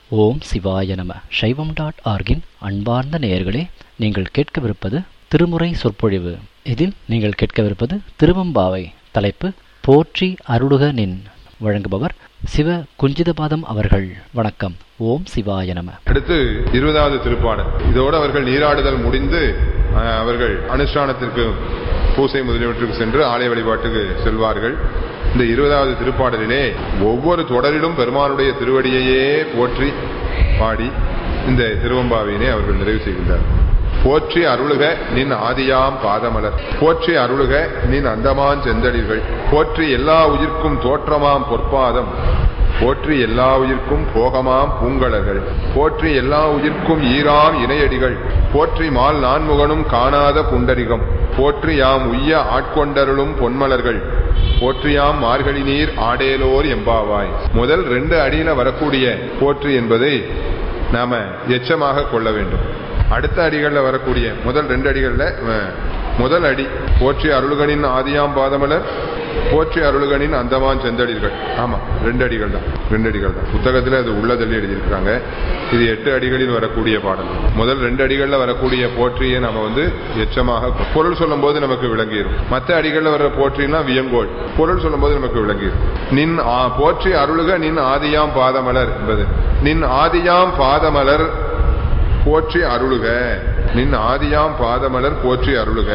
ஓம் சிவாய நம சைவம் டாட் ஆர்கின் அன்பார்ந்த நேயர்களே நீங்கள் கேட்கவிருப்பது திருமுறை சொற்பொழிவு இதில் நீங்கள் கேட்கவிருப்பது திருவம்பாவை தலைப்பு போற்றி அருளுக நின் வழங்குபவர் சிவ குஞ்சிதபாதம் அவர்கள் வணக்கம் ஓம் சிவாய நம அடுத்து இருபதாவது திருப்பாடல் இதோடு அவர்கள் நீராடுதல் முடிந்து அஹ், அவர்கள் அனுஷ்டானத்திற்கு பூசை முதலியவற்றுக்கு சென்று ஆலய வழிபாட்டுக்கு செல்வார்கள் இந்த இருபதாவது திருப்பாடலிலே ஒவ்வொரு தொடரிலும் பெருமானுடைய திருவடியையே போற்றி பாடி இந்த திருவம்பாவினை அவர்கள் நிறைவு செய்கின்றார் போற்றி அருளுக நின் ஆதியாம் பாதமலர் போற்றி அருளுக நின் அந்தமான் செந்தடிகள் போற்றி எல்லா உயிர்க்கும் தோற்றமாம் பொற்பாதம் போற்றி எல்லா உயிர்க்கும் போகமாம் பூங்கலர்கள் போற்றி எல்லா உயிர்க்கும் ஈராம் இணையடிகள் போற்றி மால் நான்முகனும் காணாத புண்டரிகம் போற்றி யாம் உய்ய ஆட்கொண்டருளும் பொன்மலர்கள் போற்றியாம் மார்கழி நீர் ஆடேலோர் எம்பாவாய் முதல் ரெண்டு அடியில வரக்கூடிய போற்றி என்பதை நாம எச்சமாக கொள்ள வேண்டும் அடுத்த அடிகள்ல வரக்கூடிய முதல் ரெண்டு அடிகள்ல அஹ், முதல் அடி போற்றி அருள்கனின் ஆதியாம் பாதமலர் போற்றி அருள்கனின் அந்தமான் செந்தடிகள் ஆமா ரெண்டு அடிகள் தான் ரெண்டு அடிகள் தான் புத்தகத்துல அது உள்ளதள்ளி எழுதியிருக்கிறாங்க இது எட்டு அடிகளில் வரக்கூடிய பாடல் முதல் ரெண்டு அடிகள்ல வரக்கூடிய போற்றியை நம்ம வந்து எச்சமாக பொருள் சொல்லும் போது நமக்கு விளங்கிடும் மற்ற அடிகள்ல வர போற்றினா வியங்கோள் பொருள் சொல்லும் போது நமக்கு விளங்கிடும் நின் ஆ- போற்றி அருளுக நின் ஆதியாம் பாதமலர் என்பது நின் ஆதியாம் பாதமலர் போற்றி அருளுக நின் ஆதியாம் பாதமலர் போற்றி அருளுக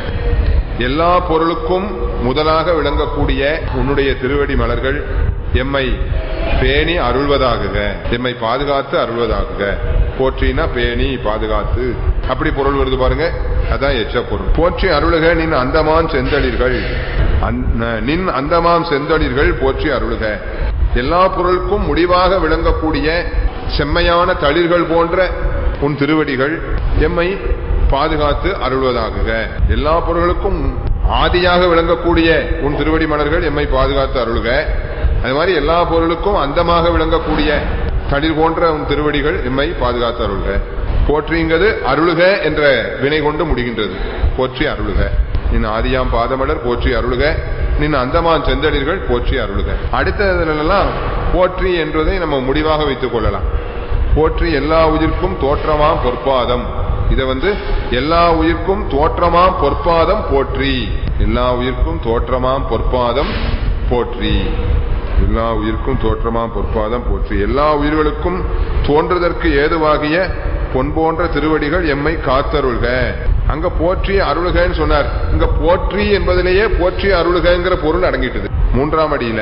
எல்லா பொருளுக்கும் முதலாக விளங்கக்கூடிய உன்னுடைய திருவடி மலர்கள் எம்மை பேணி அருள்வதாகுக எம்மை பாதுகாத்து அருள்வதாகுக போற்றினா பேணி பாதுகாத்து அப்படி பொருள் வருது பாருங்க அதான் எச்ச பொருள் போற்றி அருளுக நின் அந்தமான் செந்தளிர்கள் அந்த- நின் அந்தமாம் செந்தளிர்கள் போற்றி அருளுக எல்லா பொருளுக்கும் முடிவாக விளங்கக்கூடிய செம்மையான தளிர்கள் போன்ற உன் திருவடிகள் எம்மை பாதுகாத்து அருள்வதாகுக எல்லா பொருள்களுக்கும் ஆதியாக விளங்கக்கூடிய உன் திருவடி மலர்கள் எம்மை பாதுகாத்து அருள்க அது மாதிரி எல்லா பொருளுக்கும் அந்தமாக விளங்கக்கூடிய தளிர் போன்ற உன் திருவடிகள் எம்மை பாதுகாத்து அருள்க போற்றிங்கிறது அருளுக என்ற வினை கொண்டு முடிகின்றது போற்றி அருளுக நின் ஆதியாம் பாதமலர் போற்றி அருளுக நின் அந்தமான் செந்தளிர்கள் போற்றி அருளுக அடுத்ததுலாம் போற்றி என்பதை நம்ம முடிவாக வைத்துக் கொள்ளலாம் போற்றி எல்லா உயிர்க்கும் தோற்றமாம் பொற்பாதம் இத வந்து எல்லா உயிர்க்கும் தோற்றமாம் பொற்பாதம் போற்றி எல்லா உயிர்க்கும் தோற்றமாம் பொற்பாதம் போற்றி எல்லா உயிர்க்கும் தோற்றமாம் பொற்பாதம் போற்றி எல்லா உயிர்களுக்கும் தோன்றுதற்கு ஏதுவாகிய பொன் போன்ற திருவடிகள் எம்மை காத்தருள்க அங்க போற்றி அருள்கன்னு சொன்னார் இங்க போற்றி என்பதிலேயே போற்றி அருள்கங்கிற பொருள் அடங்கிட்டது மூன்றாம் அடியில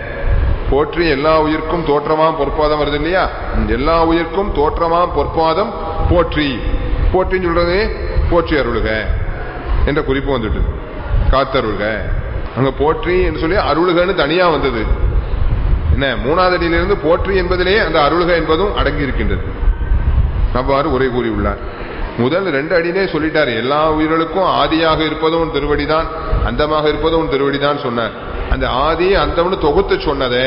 போற்றி எல்லா உயிர்க்கும் தோற்றமாம் பொற்பாதம் வருது இல்லையா எல்லா உயிர்க்கும் தோற்றமாம் பொற்பாதம் போற்றி போற்றின்னு சொல்றது போற்றி அருளுக என்ற குறிப்பு வந்துட்டு காத்தருள்க அங்க போற்றி என்று சொல்லி அருளுகன்னு தனியா வந்தது என்ன மூணாவது அடியிலிருந்து போற்றி என்பதிலே அந்த அருள்க என்பதும் அடங்கி இருக்கின்றது அவ்வாறு உரை கூறியுள்ளார் முதல் ரெண்டு அடியிலே சொல்லிட்டார் எல்லா உயிர்களுக்கும் ஆதியாக இருப்பதும் உன் திருவடிதான் அந்தமாக இருப்பதும் உன் திருவடிதான் சொன்னார் அந்த ஆதி அந்தம்னு தொகுத்து சொன்னதை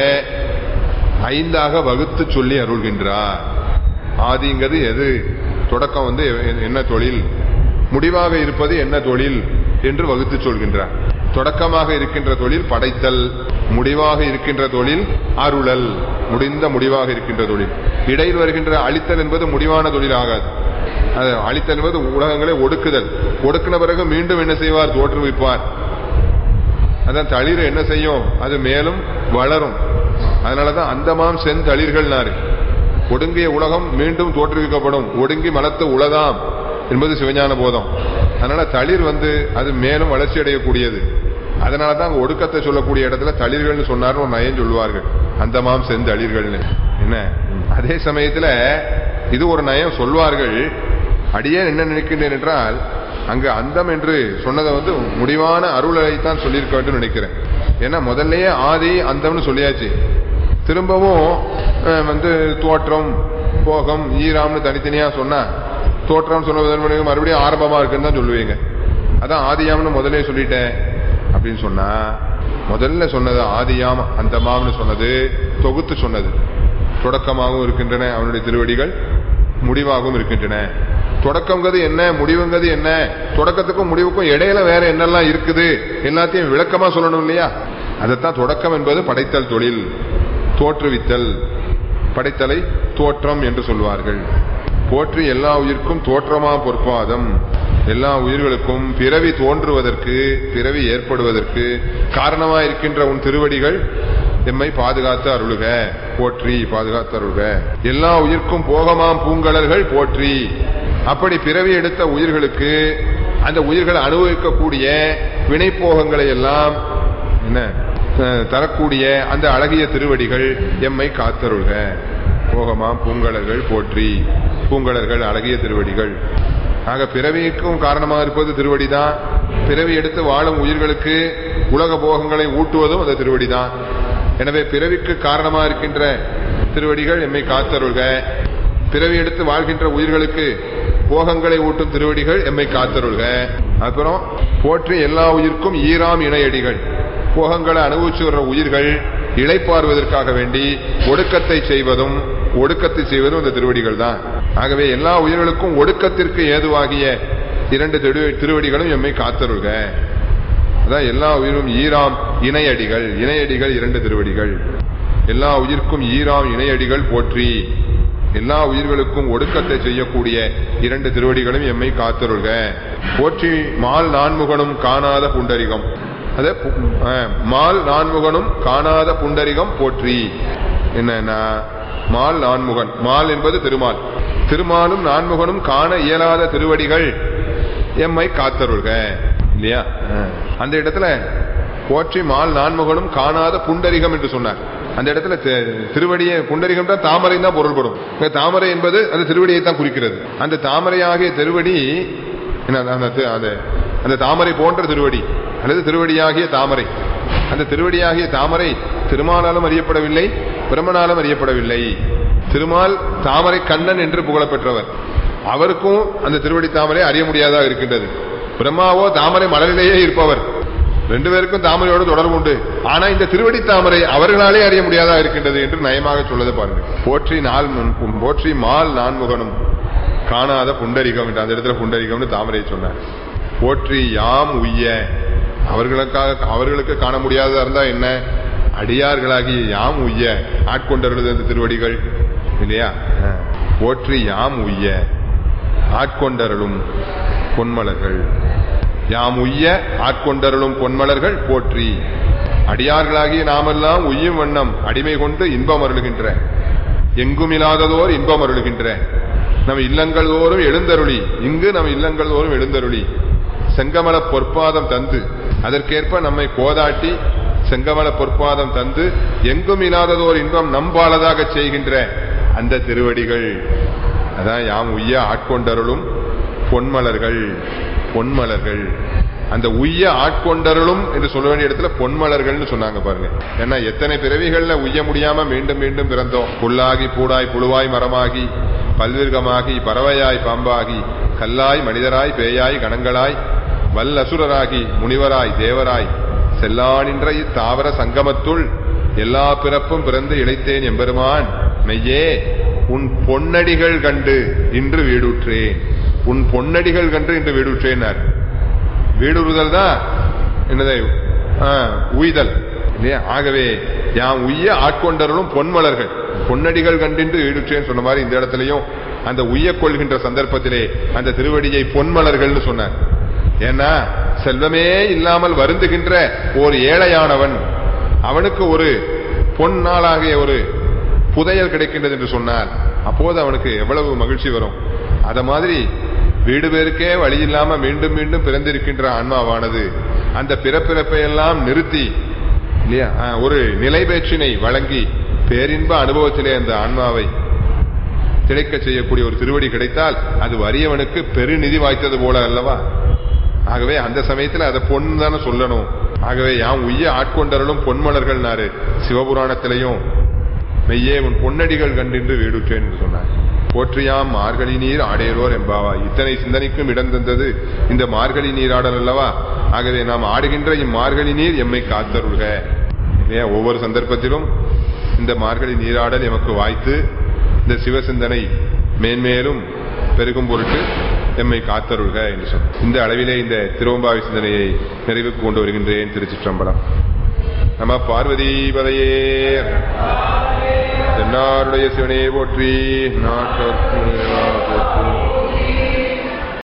ஐந்தாக வகுத்து சொல்லி அருள்கின்றார் ஆதிங்கிறது எது தொடக்கம் வந்து எ- என்ன தொழில் முடிவாக இருப்பது என்ன தொழில் என்று வகுத்து சொல்கின்றார் தொடக்கமாக இருக்கின்ற தொழில் படைத்தல் முடிவாக இருக்கின்ற தொழில் அருளல் முடிந்த முடிவாக இருக்கின்ற தொழில் இடையில் வருகின்ற அழித்தல் என்பது முடிவான தொழில் ஆகாது அது அழித்தல் என்பது உலகங்களை ஒடுக்குதல் ஒடுக்கின பிறகு மீண்டும் என்ன செய்வார் தோற்றுவிப்பார் அதான் தளிர் என்ன செய்யும் அது மேலும் வளரும் அதனாலதான் அந்தமாம் செந்தளிர்கள்னாரு ஒடுங்கிய உலகம் மீண்டும் தோற்றுவிக்கப்படும் ஒடுங்கி மலத்து உலதாம் என்பது சிவஞான போதம் அதனால தளிர் வந்து அது மேலும் வளர்ச்சி அடையக்கூடியது அதனாலதான் அங்க ஒடுக்கத்தை சொல்லக்கூடிய இடத்துல தளிர்கள்னு சொன்னார்னு ஒரு நயம் சொல்லுவார்கள் அந்தமாம் செந்தளிர்கள்னு என்ன அதே சமயத்துல இது ஒரு நயம் சொல்வார்கள் அடியே என்ன நினைக்கின்றேன் என்றால் அங்கு அந்தம் என்று சொன்னதை வந்து முடிவான அருளைத்தான் சொல்லியிருக்க வேண்டும் நினைக்கிறேன் ஏன்னா முதல்லயே ஆதி அந்தம்னு சொல்லியாச்சு திரும்பவும் அஹ், வந்து தோற்றம் போகம் ஈராம்னு தனித்தனியா சொன்னா தோற்றம் சொல்லுவதன் மூலம் மறுபடியும் ஆரம்பமா இருக்குன்னு தான் சொல்லுவீங்க அதான் ஆதியாம்னு முதல்ல சொல்லிட்டேன் அப்படின்னு சொன்னா முதல்ல சொன்னது ஆதியாம் அந்தமாம்னு சொன்னது தொகுத்து சொன்னது தொடக்கமாகவும் இருக்கின்றன அவனுடைய திருவடிகள் முடிவாகவும் இருக்கின்றன தொடக்கங்கிறது என்ன முடிவுங்கிறது என்ன தொடக்கத்துக்கும் முடிவுக்கும் இடையில வேற என்னெல்லாம் இருக்குது எல்லாத்தையும் விளக்கமா சொல்லணும் இல்லையா அதைத்தான் தொடக்கம் என்பது படைத்தல் தொழில் தோற்றுவித்தல் படைத்தலை தோற்றம் என்று சொல்வார்கள் போற்றி எல்லா உயிர்க்கும் தோற்றமா பொற்பாதம் எல்லா உயிர்களுக்கும் பிறவி தோன்றுவதற்கு பிறவி ஏற்படுவதற்கு காரணமா இருக்கின்ற உன் திருவடிகள் எம்மை பாதுகாத்து அருளுக போற்றி பாதுகாத்து அருளுக எல்லா உயிர்க்கும் போகமாம் பூங்கலர்கள் போற்றி அப்படி பிறவி எடுத்த உயிர்களுக்கு அந்த உயிர்கள் அனுபவிக்கக்கூடிய வினைப்போகங்களை எல்லாம் என்ன அஹ், தரக்கூடிய அந்த அழகிய திருவடிகள் எம்மை காத்தருள்க போகமாம் பூங்கலர்கள் போற்றி பூங்கலர்கள் அழகிய திருவடிகள் ஆக பிறவிக்கும் காரணமாக இருப்பது திருவடி தான் பிறவி எடுத்து வாழும் உயிர்களுக்கு உலக போகங்களை ஊட்டுவதும் அந்த திருவடி தான் எனவே பிறவிக்கு காரணமாக இருக்கின்ற திருவடிகள் எம்மை காத்தருள்க பிறவி எடுத்து வாழ்கின்ற உயிர்களுக்கு போகங்களை ஊட்டும் திருவடிகள் எம்மை காத்தருள்க அப்புறம் போற்றி எல்லா உயிர்க்கும் ஈராம் இணையடிகள் போகங்களை அனுபவிச்சு வர்ற உயிர்கள் இளைப்பாறுவதற்காக வேண்டி ஒடுக்கத்தை செய்வதும் ஒடுக்கத்தை செய்வதும் இந்த திருவடிகள் தான் ஆகவே எல்லா உயிர்களுக்கும் ஒடுக்கத்திற்கு ஏதுவாகிய இரண்டு திரு- திருவடிகளும் எம்மை காத்தருள்க அதான் எல்லா உயிரும் ஈராம் இணையடிகள் இணையடிகள் இரண்டு திருவடிகள் எல்லா உயிர்க்கும் ஈராம் இணையடிகள் போற்றி எல்லா உயிர்களுக்கும் ஒடுக்கத்தை செய்யக்கூடிய இரண்டு திருவடிகளும் எம்மை காத்தருள்க போற்றி மால் நான்முகனும் காணாத புண்டரிகம் அத பு- அஹ், மால் நான்முகனும் காணாத புண்டரிகம் போற்றி என்னன்னா மால் நான்முகன் மால் என்பது திருமால் திருமாலும் நான்முகனும் காண இயலாத திருவடிகள் எம்மை காத்தருள்க இல்லையா அஹ். அந்த இடத்துல போற்றி மால் நான்முகனும் காணாத புண்டரிகம் என்று சொன்னார் அந்த இடத்துல தி- திருவடியை புண்டரிகம் தான் தாமரை தான் பொருள்படும் இங்க தாமரை என்பது அந்த திருவடியை தான் குறிக்கிறது அந்த தாமரையாகிய திருவடி என்ன, அந்த தி- அந்த அந்த தாமரை போன்ற திருவடி அல்லது திருவடியாகிய தாமரை அந்த திருவடியாகிய தாமரை திருமாலாலும் அறியப்படவில்லை பிரம்மனாலும் அறியப்படவில்லை திருமால் தாமரை கண்ணன் என்று புகழப்பெற்றவர் அவருக்கும் அந்த திருவடி தாமரை அறிய முடியாததாக இருக்கின்றது பிரம்மாவோ தாமரை மலரிலேயே இருப்பவர் ரெண்டு பேருக்கும் தாமரையோடு தொடர்பு உண்டு ஆனா இந்த திருவடி தாமரை அவர்களாலே அறிய முடியாதா இருக்கின்றது என்று நயமாக சொல்லுது பாருங்க போற்றி நாள் முன்- போற்றி மால் நான்முகனும் காணாத புண்டரிகம் என்று அந்த இடத்துல புண்டரிகம்னு தாமரை சொன்னார் போற்றி யாம் உய்ய அவர்களுக்காக அவர்களுக்கு காண முடியாததா இருந்தா என்ன அடியார்களாகிய யாம் உய்ய ஆட்கொண்டருளது அந்த திருவடிகள் இல்லையா அஹ். போற்றி யாம் உய்ய ஆட்கொண்டருளும் பொன்மலர்கள் யாம் உய்ய ஆட்கொண்டருளும் பொன்மலர்கள் போற்றி அடியார்களாகிய நாமெல்லாம் உய்யும் வண்ணம் அடிமை கொண்டு இன்பம் அருளுகின்ற எங்குமில்லாததோர் இன்பம் அருளுகின்ற நம் இல்லங்கள் தோறும் எழுந்தருளி இங்கு நம் இல்லங்கள் தோறும் எழுந்தருளி செங்கமல பொற்பாதம் தந்து அதற்கேற்ப நம்மை கோதாட்டி செங்கமல பொற்பாதம் தந்து எங்கும் இல்லாததோர் இன்பம் நம்பாளதாக செய்கின்ற அந்த திருவடிகள் அதான் யாம் உய்ய ஆட்கொண்டருளும் பொன்மலர்கள் பொன்மலர்கள் அந்த உய்ய ஆட்கொண்டருளும் என்று சொல்ல வேண்டிய இடத்துல பொன்மலர்கள்னு சொன்னாங்க பாருங்க ஏன்னா எத்தனை பிறவிகள்ல உய்ய முடியாம மீண்டும் மீண்டும் பிறந்தோம் புல்லாகி பூடாய் புழுவாய் மரமாகி பல்விருகமாகி பறவையாய் பாம்பாகி கல்லாய் மனிதராய் பேயாய் கணங்களாய் வல்லசுரராகி முனிவராய் தேவராய் செல்லானின்ற இத்தாவர சங்கமத்துள் எல்லா பிறப்பும் பிறந்து இழைத்தேன் எம்பெருமான் மெய்யே உன் பொன்னடிகள் கண்டு இன்று வீடுற்றேன் உன் பொன்னடிகள் கண்டு இன்று வீடுற்றேனார் வீடுறுதல் தான் என்னதை ஆ, உய்தல் இல்லையா ஆகவே யாம் உய்ய ஆட்கொண்டர்களும் பொன்மலர்கள் பொன்னடிகள் கண்டின்று ஈடுற்றேன்னு சொன்ன மாதிரி இந்த இடத்துலயும் அந்த உய்ய கொள்கின்ற சந்தர்ப்பத்திலே அந்த திருவடியை பொன்மலர்கள்னு சொன்னார் ஏன்னா செல்வமே இல்லாமல் வருந்துகின்ற ஒரு ஏழையானவன் அவனுக்கு ஒரு பொன்னாளாகிய ஒரு புதையல் கிடைக்கின்றது என்று சொன்னால் அப்போது அவனுக்கு எவ்வளவு மகிழ்ச்சி வரும் அத மாதிரி வீடு பேருக்கே வழி இல்லாம மீண்டும் மீண்டும் பிறந்திருக்கின்ற ஆன்மாவானது அந்த பிறப்பிறப்பை எல்லாம் நிறுத்தி இல்லையா ஆ, ஒரு நிலைபேற்றினை வழங்கி பேரின்ப அனுபவத்திலே அந்த ஆன்மாவை திளைக்க செய்யக்கூடிய ஒரு திருவடி கிடைத்தால் அது வறியவனுக்கு பெருநிதி வாய்த்தது போல அல்லவா ஆகவே அந்த சமயத்துல அதை பொன் தானே சொல்லணும் ஆகவே யாம் உய்ய ஆட்கொண்டரலும் பொன்மலர்கள்னாரு சிவபுராணத்திலையும் மெய்யே உன் பொன்னடிகள் கண்டின்று வீடுற்றேன் என்று சொன்னார் போற்றியாம் மார்கழி நீர் ஆடையரோர் எம்பாவா இத்தனை சிந்தனைக்கும் இடம் தந்தது இந்த மார்கழி நீராடல் அல்லவா ஆகவே நாம் ஆடுகின்ற இம்மார்கழி நீர் எம்மை காத்தருள்க இல்லையா ஒவ்வொரு சந்தர்ப்பத்திலும் இந்த மார்கழி நீராடல் எமக்கு வாய்த்து இந்த சிவசிந்தனை மேன்மேலும் பெருகும் பொருட்டு எம்மை காத்தருள்க என்று சொன்னார் இந்த அளவிலே இந்த திருவம்பாவி சிந்தனையை நிறைவுக்கு கொண்டு வருகின்றேன் திருச்சிற்றம்பலம் நம பார்வதி பதையே தென்னாருடைய சிவனே போற்றி நாட்டோர்க்கு